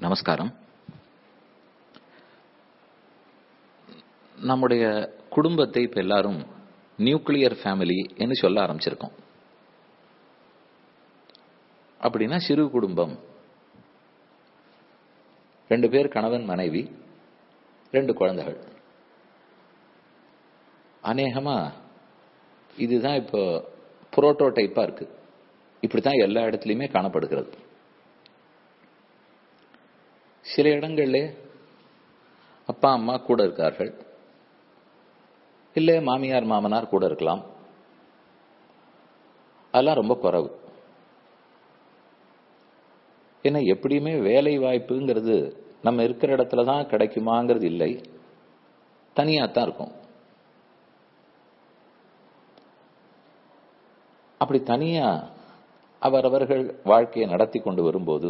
நமஸ்காரம் நம்முடைய குடும்பத்தை இப்ப எல்லாரும் நியூக்ளியர் ஃபேமிலி என்று சொல்ல ஆரம்பிச்சிருக்கோம் அப்படின்னா சிறு குடும்பம் ரெண்டு பேர் கணவன் மனைவி ரெண்டு குழந்தைகள் அநேகமா இதுதான் இப்போ புரோட்டோடைப்பா இருக்கு இப்படித்தான் எல்லா இடத்துலையுமே காணப்படுகிறது சில இடங்கள்ல அப்பா அம்மா கூட இருக்கார்கள் இல்ல மாமியார் மாமனார் கூட இருக்கலாம் அதெல்லாம் ரொம்ப குறைவு ஏன்னா எப்படியுமே வேலை வாய்ப்புங்கிறது நம்ம இருக்கிற இடத்துல தான் கிடைக்குமாங்கிறது இல்லை தனியா தான் இருக்கும் அப்படி தனியா அவரவர்கள் வாழ்க்கையை நடத்தி கொண்டு வரும்போது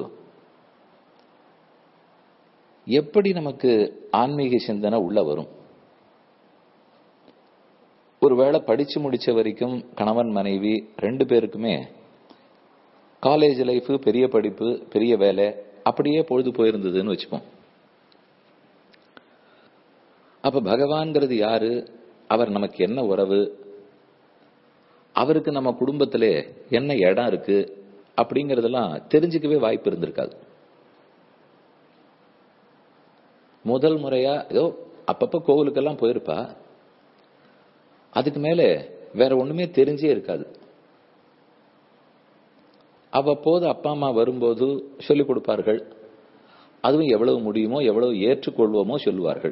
எப்படி நமக்கு ஆன்மீக சிந்தனை உள்ள வரும் ஒருவேளை படிச்சு முடிச்ச வரைக்கும் கணவன் மனைவி ரெண்டு பேருக்குமே காலேஜ் லைஃப் பெரிய படிப்பு பெரிய வேலை அப்படியே பொழுது போயிருந்ததுன்னு வச்சுப்போம் அப்ப பகவான்கிறது யாரு அவர் நமக்கு என்ன உறவு அவருக்கு நம்ம குடும்பத்திலே என்ன இடம் இருக்கு அப்படிங்கறதெல்லாம் தெரிஞ்சுக்கவே வாய்ப்பு இருந்திருக்காது முதல் முறையா ஏதோ அப்பப்ப கோவிலுக்கெல்லாம் போயிருப்பா அதுக்கு மேல வேற ஒண்ணுமே தெரிஞ்சே இருக்காது அவ்வப்போது அப்பா அம்மா வரும்போது சொல்லிக் கொடுப்பார்கள் அதுவும் எவ்வளவு முடியுமோ எவ்வளவு ஏற்றுக்கொள்வோமோ சொல்லுவார்கள்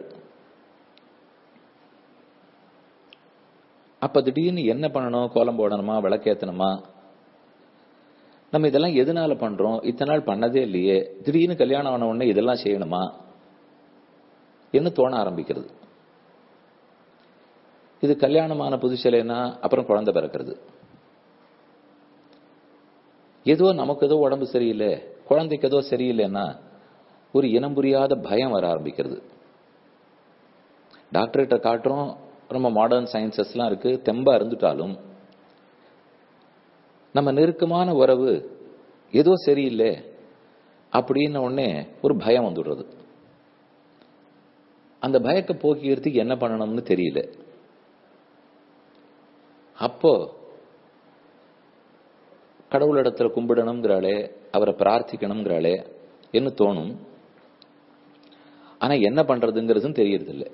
அப்ப திடீர்னு என்ன பண்ணணும் கோலம் போடணுமா விளக்கேத்தணுமா நம்ம இதெல்லாம் எதனால பண்றோம் இத்தனை நாள் பண்ணதே இல்லையே திடீர்னு கல்யாணம் ஆன உடனே இதெல்லாம் செய்யணுமா என்ன தோண ஆரம்பிக்கிறது இது கல்யாணமான புதுசிலைனா அப்புறம் குழந்தை பிறக்கிறது ஏதோ நமக்கு ஏதோ உடம்பு சரியில்லை குழந்தைக்கு ஏதோ சரியில்லைன்னா ஒரு இனம் புரியாத பயம் வர ஆரம்பிக்கிறது டாக்டர்கிட்ட காட்டுறோம் ரொம்ப மாடர்ன் சயின்சஸ்லாம் இருக்கு தெம்பா இருந்துட்டாலும் நம்ம நெருக்கமான உறவு ஏதோ சரியில்லை அப்படின்னு உடனே ஒரு பயம் வந்துடுறது அந்த பயத்தை போக்கிக்கிறதுக்கு என்ன பண்ணணும்னு தெரியல அப்போ கடவுளிடத்துல கும்பிடணுங்கிறாளே அவரை பிரார்த்திக்கணுங்கிறாளே என்ன தோணும் ஆனா என்ன பண்றதுங்கிறதும் தெரியறதில்லை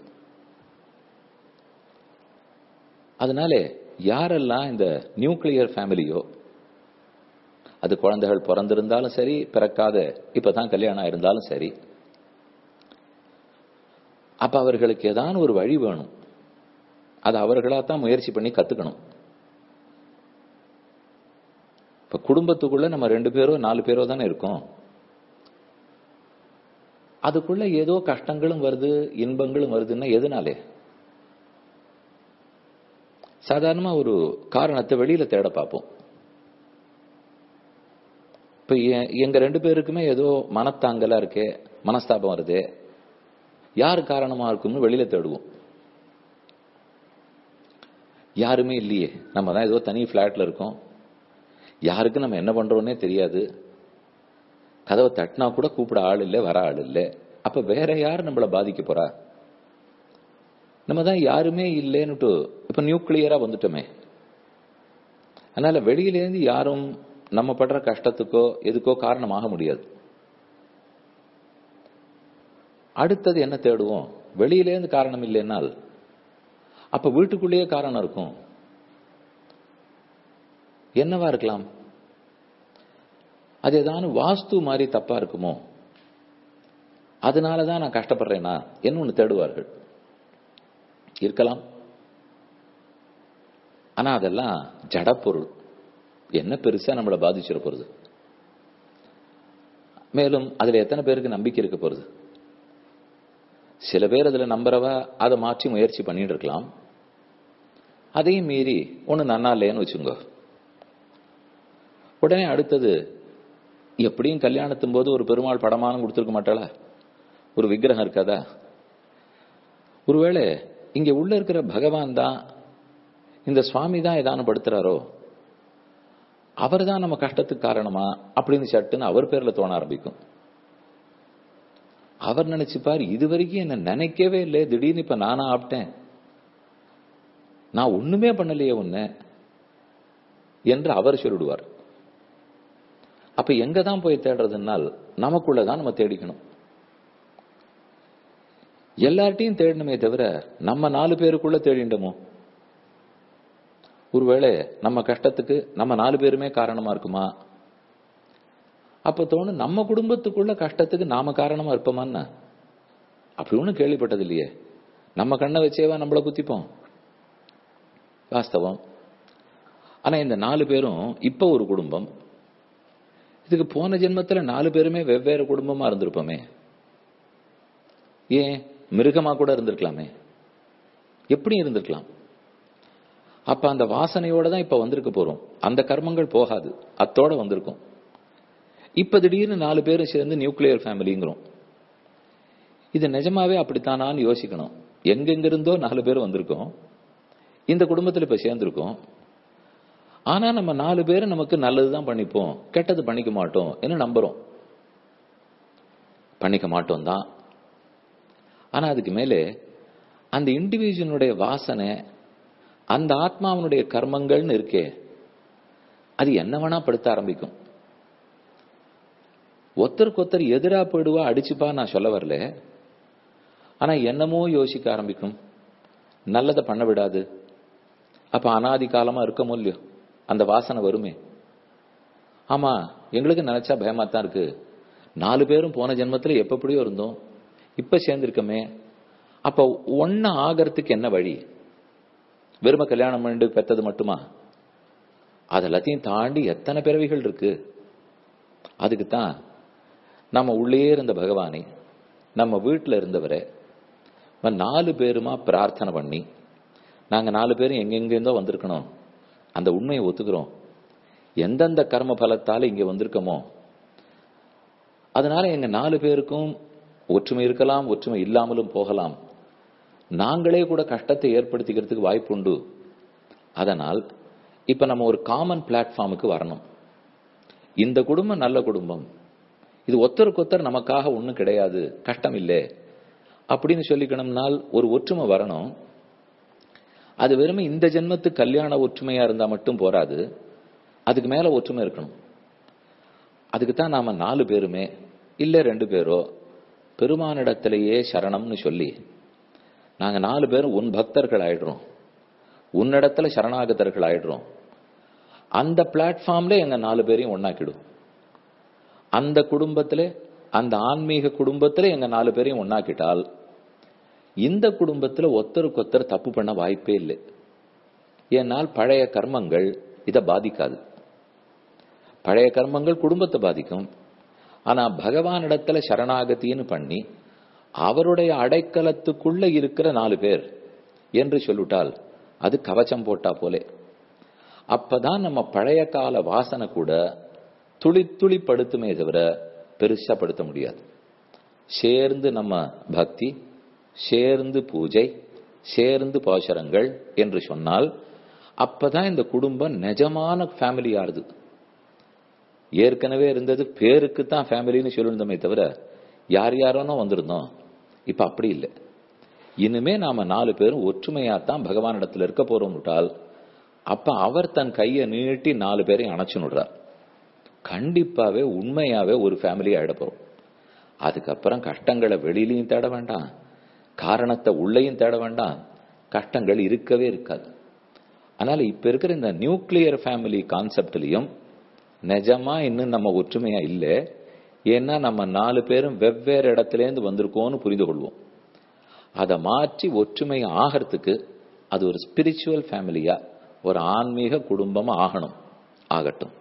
அதனால யாரெல்லாம் இந்த நியூக்ளியர் ஃபேமிலியோ அது குழந்தைகள் பிறந்திருந்தாலும் சரி பிறக்காத இப்பதான் கல்யாணம் இருந்தாலும் சரி அப்ப அவர்களுக்கு ஏதான ஒரு வழி வேணும் அது அவர்களா தான் முயற்சி பண்ணி கத்துக்கணும் இப்ப குடும்பத்துக்குள்ள நம்ம ரெண்டு பேரோ நாலு பேரோ தானே இருக்கோம் அதுக்குள்ள ஏதோ கஷ்டங்களும் வருது இன்பங்களும் வருதுன்னா எதனாலே சாதாரணமா ஒரு காரணத்தை வெளியில தேட பார்ப்போம் இப்ப எங்க ரெண்டு பேருக்குமே ஏதோ மனத்தாங்கலா இருக்கே மனஸ்தாபம் வருது யார் காரணமா இருக்கும்னு வெளியில தேடுவோம் யாருமே இல்லையே நம்ம தான் ஏதோ தனி பிளாட்ல இருக்கோம் யாருக்கு நம்ம என்ன பண்றோம்னே தெரியாது கதவை தட்டினா கூட கூப்பிட ஆள் இல்லை வர ஆள் இல்லை அப்ப வேற யார் நம்மள பாதிக்க போறா நம்ம தான் யாருமே இல்லைன்னுட்டு இப்ப நியூக்ளியரா வந்துட்டோமே அதனால வெளியிலேருந்து யாரும் நம்ம படுற கஷ்டத்துக்கோ எதுக்கோ காரணமாக முடியாது அடுத்தது என்ன தேடுவோம் வெளியிலேருந்து காரணம் இல்லைன்னால் அப்ப வீட்டுக்குள்ளேயே காரணம் இருக்கும் என்னவா இருக்கலாம் அது ஏதாவது வாஸ்து மாதிரி தப்பா இருக்குமோ அதனாலதான் நான் கஷ்டப்படுறேனா என்ன ஒண்ணு தேடுவார்கள் இருக்கலாம் ஆனா அதெல்லாம் ஜடப்பொருள் என்ன பெருசா நம்மளை பாதிச்சிட போறது மேலும் அதுல எத்தனை பேருக்கு நம்பிக்கை இருக்க போறது சில பேர் அதுல நம்புறவ அதை மாற்றி முயற்சி பண்ணிட்டு இருக்கலாம் அதையும் மீறி ஒண்ணு நன்னா இல்லைன்னு வச்சுங்க உடனே அடுத்தது எப்படியும் கல்யாணத்தும் போது ஒரு பெருமாள் படமானம் கொடுத்துருக்க மாட்டாளா ஒரு விக்கிரகம் இருக்காதா ஒருவேளை இங்க உள்ள இருக்கிற பகவான் தான் இந்த சுவாமி தான் ஏதானு படுத்துறாரோ அவர் தான் நம்ம கஷ்டத்துக்கு காரணமா அப்படின்னு சட்டுன்னு அவர் பேர்ல தோண ஆரம்பிக்கும் அவர் நினைச்சுப்பார் இது வரைக்கும் என்ன நினைக்கவே இல்லை திடீர்னு இப்ப நானா ஆப்டேன் நான் ஒண்ணுமே பண்ணலையே உன்ன என்று அவர் சொல்லிடுவார் அப்ப எங்க தான் போய் தேடுறதுனால் நமக்குள்ளதான் நம்ம தேடிக்கணும் எல்லார்ட்டையும் தேடணுமே தவிர நம்ம நாலு பேருக்குள்ள தேடிண்டோமோ ஒருவேளை நம்ம கஷ்டத்துக்கு நம்ம நாலு பேருமே காரணமா இருக்குமா அப்ப தோணும் நம்ம குடும்பத்துக்குள்ள கஷ்டத்துக்கு நாம காரணமா இருப்போமான்னு அப்படி ஒண்ணும் கேள்விப்பட்டது இல்லையே நம்ம கண்ணை வச்சேவா நம்மள குத்திப்போம் வாஸ்தவம் ஆனா இந்த நாலு பேரும் இப்ப ஒரு குடும்பம் இதுக்கு போன ஜென்மத்துல நாலு பேருமே வெவ்வேறு குடும்பமா இருந்திருப்போமே ஏன் மிருகமா கூட இருந்திருக்கலாமே எப்படி இருந்திருக்கலாம் அப்ப அந்த வாசனையோட தான் இப்ப வந்திருக்க போறோம் அந்த கர்மங்கள் போகாது அத்தோட வந்திருக்கும் இப்ப திடீர்னு நாலு பேரும் சேர்ந்து நியூக்ளியர் ஃபேமிலிங்கிறோம் இது நிஜமாவே அப்படித்தானான்னு யோசிக்கணும் எங்கெங்கிருந்தோ நாலு பேர் வந்திருக்கோம் இந்த குடும்பத்தில் இப்ப சேர்ந்திருக்கோம் ஆனா நம்ம நாலு பேரும் நமக்கு நல்லதுதான் பண்ணிப்போம் கெட்டது பண்ணிக்க மாட்டோம் என்ன நம்புறோம் பண்ணிக்க மாட்டோம் தான் ஆனா அதுக்கு மேலே அந்த இண்டிவிஜுவனுடைய வாசனை அந்த ஆத்மாவனுடைய கர்மங்கள்னு இருக்கே அது என்ன வேணா படுத்த ஆரம்பிக்கும் ஒருத்தருக்கு ஒருத்தர் எதிரா போயிடுவா அடிச்சுப்பா நான் சொல்ல வரல ஆனா என்னமோ யோசிக்க ஆரம்பிக்கும் நல்லதை பண்ண விடாது அப்ப அனாதி காலமா இருக்கமோ இல்லையோ அந்த வாசனை வருமே ஆமா எங்களுக்கு நினைச்சா பயமா தான் இருக்கு நாலு பேரும் போன ஜென்மத்துல எப்ப எப்படியோ இருந்தோம் இப்ப சேர்ந்திருக்கமே அப்ப ஒன்னு ஆகிறதுக்கு என்ன வழி வெறும கல்யாணம் பண்ணிட்டு பெத்தது மட்டுமா அது எல்லாத்தையும் தாண்டி எத்தனை பிறவிகள் இருக்கு அதுக்கு தான் நம்ம உள்ளே இருந்த பகவானை நம்ம வீட்டில் இருந்தவரை நாலு பேருமா பிரார்த்தனை பண்ணி நாங்க நாலு பேரும் எங்கெங்கிருந்தோ வந்திருக்கணும் அந்த உண்மையை ஒத்துக்கிறோம் எந்தெந்த கர்ம பலத்தால இங்க வந்திருக்கோமோ அதனால எங்க நாலு பேருக்கும் ஒற்றுமை இருக்கலாம் ஒற்றுமை இல்லாமலும் போகலாம் நாங்களே கூட கஷ்டத்தை ஏற்படுத்திக்கிறதுக்கு வாய்ப்புண்டு அதனால் இப்ப நம்ம ஒரு காமன் பிளாட்ஃபார்முக்கு வரணும் இந்த குடும்பம் நல்ல குடும்பம் இது ஒத்தருக்கு ஒத்தர் நமக்காக ஒண்ணும் கிடையாது கஷ்டம் இல்லை அப்படின்னு சொல்லிக்கணும்னால் ஒரு ஒற்றுமை வரணும் அது வெறுமே இந்த ஜென்மத்து கல்யாண ஒற்றுமையா இருந்தா மட்டும் போராது அதுக்கு மேல ஒற்றுமை இருக்கணும் அதுக்கு தான் நாம நாலு பேருமே இல்ல ரெண்டு பேரோ பெருமானிடத்திலேயே சரணம்னு சொல்லி நாங்க நாலு பேரும் உன் பக்தர்கள் ஆயிடுறோம் உன்னிடத்துல சரணாகதர்கள் ஆயிடுறோம் அந்த பிளாட்ஃபார்ம்ல எங்க நாலு பேரையும் ஒன்னாக்கிடும் அந்த குடும்பத்துல அந்த ஆன்மீக குடும்பத்துல எங்க நாலு பேரையும் ஒன்னாக்கிட்டால் இந்த குடும்பத்துல ஒத்தருக்கு ஒத்தர் தப்பு பண்ண வாய்ப்பே இல்லை ஏன்னால் பழைய கர்மங்கள் இதை பாதிக்காது பழைய கர்மங்கள் குடும்பத்தை பாதிக்கும் ஆனா பகவானிடத்துல சரணாகத்தின்னு பண்ணி அவருடைய அடைக்கலத்துக்குள்ள இருக்கிற நாலு பேர் என்று சொல்லிட்டால் அது கவச்சம் போட்டா போலே அப்பதான் நம்ம பழைய கால வாசனை கூட துளி துளி படுத்துமே தவிர பெருசா படுத்த முடியாது சேர்ந்து நம்ம பக்தி சேர்ந்து பூஜை சேர்ந்து பாசரங்கள் என்று சொன்னால் அப்பதான் இந்த குடும்பம் நிஜமான ஃபேமிலி ஆறுது ஏற்கனவே இருந்தது பேருக்கு தான் ஃபேமிலின்னு சொல்லியிருந்தோமே தவிர யார் யாரோனோ வந்திருந்தோம் இப்ப அப்படி இல்லை இனிமே நாம நாலு பேரும் ஒற்றுமையா தான் பகவானிடத்துல இருக்க போறோம் விட்டால் அப்ப அவர் தன் கையை நீட்டி நாலு பேரையும் அணைச்சு விடுறார் கண்டிப்பாவே உண்மையாவே ஒரு ஃபேமிலி ஆயிட போறோம் அதுக்கப்புறம் கஷ்டங்களை வெளியிலையும் தேட வேண்டாம் காரணத்தை உள்ளேயும் தேட வேண்டாம் கஷ்டங்கள் இருக்கவே இருக்காது அதனால இப்ப இருக்கிற இந்த நியூக்ளியர் ஃபேமிலி கான்செப்ட்லயும் நிஜமா இன்னும் நம்ம ஒற்றுமையா இல்லை ஏன்னா நம்ம நாலு பேரும் வெவ்வேறு இடத்துல இருந்து வந்திருக்கோம்னு புரிந்து கொள்வோம் அதை மாற்றி ஒற்றுமை ஆகிறதுக்கு அது ஒரு ஸ்பிரிச்சுவல் ஃபேமிலியா ஒரு ஆன்மீக குடும்பமா ஆகணும் ஆகட்டும்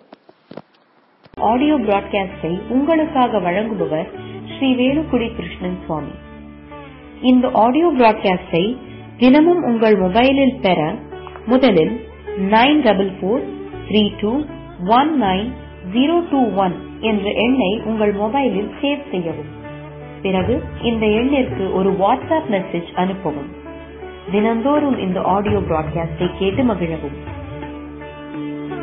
ஆடியோ பிராட்காஸ்டை உங்களுக்காக வழங்குபவர் ஸ்ரீ வேலுக்குடி கிருஷ்ணன் சுவாமி இந்த ஆடியோ பிராட்காஸ்டை தினமும் உங்கள் மொபைலில் பெற முதலில் nine double four three two one nine zero two one என்ற எண்ணை உங்கள் மொபைலில் சேவ் செய்யவும் பிறகு இந்த எண்ணிற்கு ஒரு வாட்ஸ்அப் மெசேஜ் அனுப்பவும் தினந்தோறும் இந்த ஆடியோ பிராட்காஸ்டை கேட்டு மகிழவும்